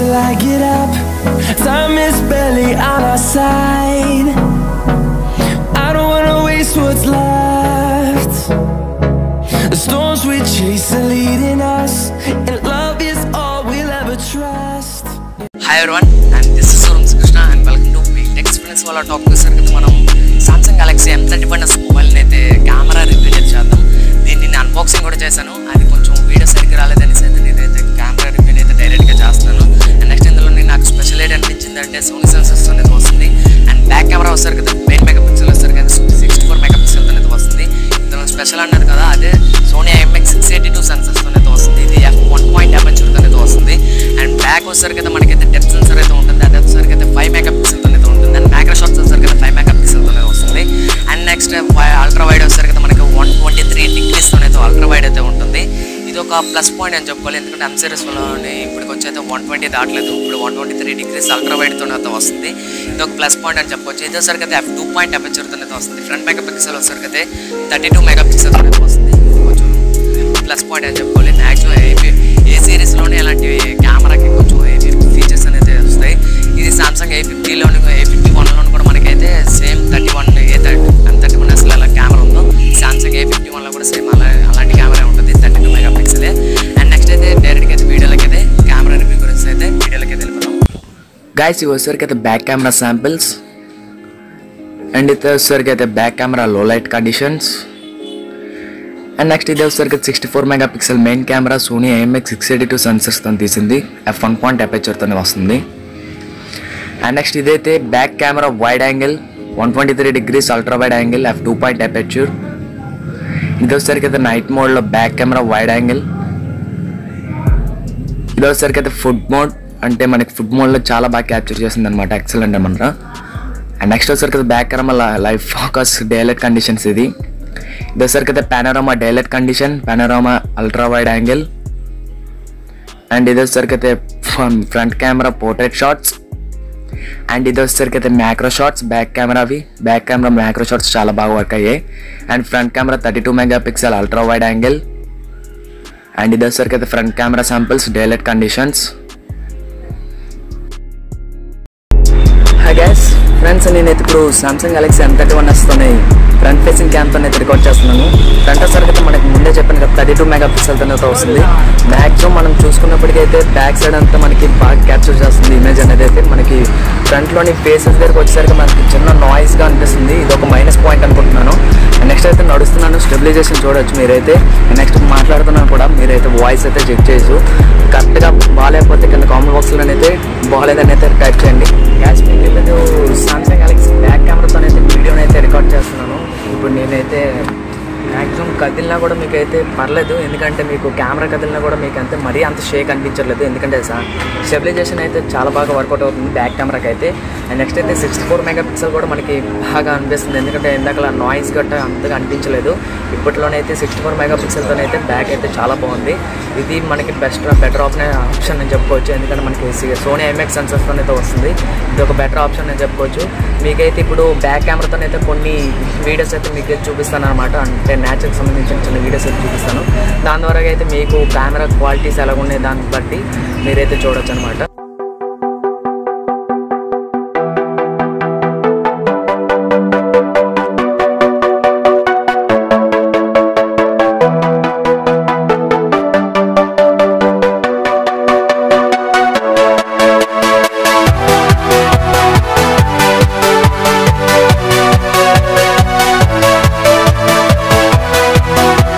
till I get up. Time is barely on our side. I don't wanna waste what's left. The storms we chase are leading us, and love is all we'll ever trust. Hi everyone and this is సూరమ్స్ Krishna and welcome to మీ experience వాళ్ళ talk చేశారు కదా మనం Samsung Galaxy M thirty one మొబైల్ని అయితే camera review అయితే చేద్దాం దీన్ని నేను అన్బాక్సింగ్ కూడా చేశాను అది కొంచెం వీడియో సరిగ్గా రాలేదనేసి అయితే నేనైతే కెమెరా రివ్యూ అయితే డైరెక్ట్గా చేస్తున్నాను అండ్ నెక్స్ట్ ఇందులో నేను నాకు స్పెషల్ ఏంటి అనిపించింది అంటే సోనీ సెన్సర్స్ అనేది వస్తుంది అండ్ బ్యాక్ కెమెరా వస్తారు కదా మెయిన్ మెగా పిక్సెల్ వస్తారు కదా సిక్స్టీ ఫోర్ మెగా పిక్సెల్ అనేది వస్తుంది ఇందులో స్పెషల్ అన్నది కదా అదే Sony IMX six eighty two sensors అనేది వస్తుంది ఇది ఎఫ్ వన్ పాయింట్ అపర్చర్ అనేది వస్తుంది అండ్ బ్యాక్ వచ్చేసరికి అయితే మనకైతే డెప్త్ సెన్సర్ అయితే ఉంటుంది అది వచ్చేసరికి అయితే ఫైవ్ మెగా పిక్సెల్ అనేది ఉంటుంది అండ్ మ్యాక్రో షాట్స్ వచ్చేసరికి అయితే ఫైవ్ మెగా పిక్సెల్ అనేది వస్తుంది అండ్ నెక్స్ట్ అల్ట్రా వైడ్ వచ్చేసరికి అయితే మనకి వన్ ట్వంటీ త్రీ డిగ్రీస్ అయితే అల్ట్రా వైడ్ అయితే ఉంటుంది ఇది ఒక ప్లస్ పాయింట్ అని చెప్పుకోవాలి ఎందుకంటే ఎం సిరీస్ వల్ల ఇప్పుడు వచ్చి అయితే వన్ ట్వంటీ దాటలేదు ఇప్పుడు one twenty three degrees ultra వైడ్తో అయితే వస్తుంది ఇది ఒక ప్లస్ పాయింట్ అని చెప్పొచ్చు ఇది వచ్చేసరికి అయితే ఎఫ్ టూ పాయింట్ అపర్చర్తో అయితే వస్తుంది ఫ్రంట్ మెగా పిక్సెల్ వచ్చేసరికి అయితే థర్టీ టూ మెగా పిక్సెల్ అయితే వస్తుంది ఇది కొంచెం ప్లస్ పాయింట్ అని చెప్పుకోవాలి మ్యాక్సిమం ఏపీ ఏ సిరీస్లోనే ఇలాంటి కెమెరాకి కొంచెం ఏపీ ఫీచర్స్ అనేది వస్తాయి ఇది సామ్సంగ్ ఏ ఫిఫ్టీలోని ఏ ఫిఫ్టీ వన్లో కూడా మనకైతే same thirty one A thirty M thirty one అసలు ఎలా కెమెరా ఉందో సామ్సంగ్ ఏ ఫిఫ్టీ వన్లో కూడా సేమ్ అలా అలాంటి కెమెరా ఉంటుంది థర్టీ టూ మెగా పిక్సెలే అండ్ నెక్స్ట్ అయితే డైరెక్ట్గా అయితే వీడియోలకి అయితే కెమెరా రివ్యూ గురించి అయితే వీడియోలకి అయితే వెళ్ళిపోతాం గాయస్ ఇవి వచ్చేసరికి అయితే బ్యాక్ కెమెరా శాంపిల్స్ అండ్ ఇది వచ్చేసరికి అయితే back camera low light conditions and next ఇది వచ్చేసరికి sixty four mega pixel main camera Sony IMX six eighty two సెన్సర్స్తో తీసింది ఎఫ్ వన్ పాయింట్ అపేచర్తోనే వస్తుంది అండ్ నెక్స్ట్ ఇదైతే back camera wide angle one twenty three degrees ultra wide angle F two point aperture ఇది వచ్చేసరికి అయితే night మోడ్లో back camera wide angle ఇది వచ్చేసరికి అయితే ఫుడ్ మోడ్ అంటే మనకి ఫుడ్ మోడ్లో చాలా బాగా క్యాప్చర్ చేసింది అనమాట ఎక్సలెంట్ అనమాట అండ్ నెక్స్ట్ వచ్చేసరికి అయితే back camera live focus daylight conditions ఇది ఇది వచ్చేసరికి అయితే panorama daylight condition panorama ultra wide angle and ఇది వచ్చేసరికి అయితే front camera portrait shots and ఇది వచ్చేసరికి అయితే మ్యాక్రో షాట్స్ బ్యాక్ కెమెరావి బ్యాక్ కెమెరా మ్యాక్రో షాట్స్ చాలా బాగా వర్క్ అయ్యాయి and front camera thirty two mega pixel ultra wide angle and ఇది వచ్చేసరికి అయితే front camera samples daylight conditions hi guys friends నేనైతే ఇప్పుడు Samsung Galaxy M thirty one వస్తుంది ఫ్రంట్ ఫేసింగ్ క్యామ్తో అయితే రికార్డ్ చేస్తున్నాను ఫ్రంట్ వచ్చేసరికి అయితే మనకి ముందే చెప్పాను కదా థర్టీ టూ మెగా పిక్సెల్తో అయితే వస్తుంది మ్యాక్సిమం మనం చూసుకున్నప్పటికైతే బ్యాక్ సైడ్ అంతా మనకి బాగా క్యాప్చర్ చేస్తుంది ఇమేజ్ అనేది అయితే మనకి ఫ్రంట్లోని ఫేసెస్ దగ్గరకు వచ్చేసరికి మనకి చిన్న నాయిస్గా అనిపిస్తుంది ఇది ఒక మైనస్ పాయింట్ అనుకుంటున్నాను నెక్స్ట్ అయితే నడుస్తున్నాను స్టెబిలైజేషన్ చూడొచ్చు మీరైతే నెక్స్ట్ మాట్లాడుతున్నాను కూడా మీరైతే వాయిస్ అయితే చెక్ చేయొచ్చు కరెక్ట్గా బాగాలేకపోతే కింద కామెంట్ బాక్స్లో అయితే బాగాలేదని అయితే టైప్ చేయండి గ్యాస్ నేను సామ్సంగ్ గెలాక్సీ బ్యాక్ కెమెరాతో అయితే వీడియోని అయితే రికార్డ్ చేస్తున్నాను ఇప్పుడు నేనైతే మ్యాక్సిమం కదిలినా కూడా మీకు అయితే పర్లేదు ఎందుకంటే మీకు కెమెరా కదిలినా కూడా మీకు అంతే మరీ అంత షేక్ అనిపించట్లేదు ఎందుకంటే స్టెబిలైజేషన్ అయితే చాలా బాగా వర్కౌట్ అవుతుంది బ్యాక్ కెమెరాకి అయితే అండ్ నెక్స్ట్ అయితే సిక్స్టీ ఫోర్ మెగా పిక్సెల్ కూడా మనకి బాగా అనిపిస్తుంది ఎందుకంటే ఇందాక నాయిస్ గట్ట అంతగా అనిపించలేదు ఇప్పట్లోనైతే సిక్స్టీ ఫోర్ మెగా పిక్సెల్తో అయితే బ్యాక్ అయితే చాలా బాగుంది ఇది మనకి బెస్ట్ బెటర్ ఆప్షన్ ఆప్షన్ అని చెప్పుకోవచ్చు ఎందుకంటే మనకి సోనీ ఐఎంఎక్స్ సెన్సర్స్తో అయితే వస్తుంది ఇది ఒక బెటర్ ఆప్షన్ అని చెప్పుకోవచ్చు మీకైతే ఇప్పుడు బ్యాక్ కెమెరాతో అయితే కొన్ని వీడియోస్ అయితే మీకు చూపిస్తాను అనమాట అంటే న్యాచురల్కి సంబంధించిన చిన్న వీడియోస్ అయితే చూపిస్తాను దాని ద్వారా అయితే మీకు కెమెరా క్వాలిటీస్ ఎలా ఉన్నాయి దాన్ని బట్టి మీరైతే చూడొచ్చు అనమాట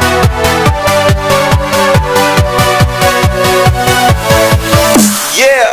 Yeah.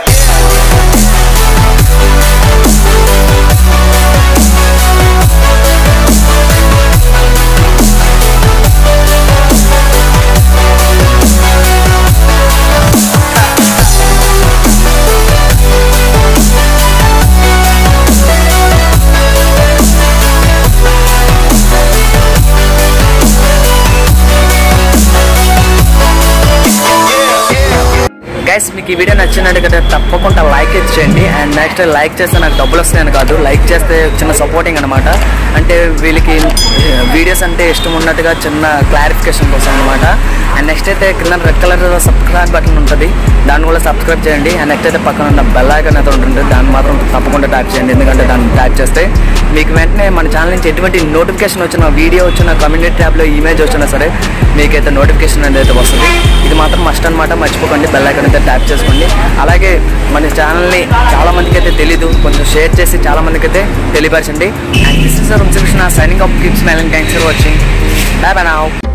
మీకు ఈ వీడియో నచ్చినట్టుగా తప్పకుండా లైక్ చేయండి అండ్ నెక్స్ట్ లైక్ చేస్తే నాకు డబ్బులు వస్తాయని కాదు లైక్ చేస్తే చిన్న సపోర్టింగ్ అనమాట అంటే వీళ్ళకి వీడియోస్ అంటే ఇష్టం ఉన్నట్టుగా చిన్న క్లారిఫికేషన్ కోసం అనమాట అండ్ నెక్స్ట్ అయితే కింద రెడ్ కలర్ సబ్స్క్రైబ్ బటన్ ఉంటుంది దాన్ని కూడా సబ్స్క్రైబ్ చేయండి అండ్ నెక్స్ట్ అయితే పక్కన ఉన్న బెల్ ఐకాన్ అయితే ఉంటుంది దాన్ని మాత్రం తప్పకుండా ట్యాప్ చేయండి ఎందుకంటే దాన్ని ట్యాప్ చేస్తే మీకు వెంటనే మన ఛానల్ నుంచి ఎటువంటి నోటిఫికేషన్ వచ్చిన వీడియో వచ్చిన కమ్యూనిటీ ట్యాబ్లో ఇమేజ్ వచ్చినా సరే మీకైతే నోటిఫికేషన్ అనేది అయితే వస్తుంది ఇది మాత్రం మస్ట్ అనమాట మర్చిపోకండి బెల్ ఐకాన్ అయితే ట్యాప్ చేసుకోండి అలాగే మన ఛానల్ని చాలా మందికి అయితే తెలీదు కొంచెం షేర్ చేసి చాలా మందికి అయితే తెలియపరచండి and this is Vamsakrishna signing off keep smiling thanks for watching bye bye నా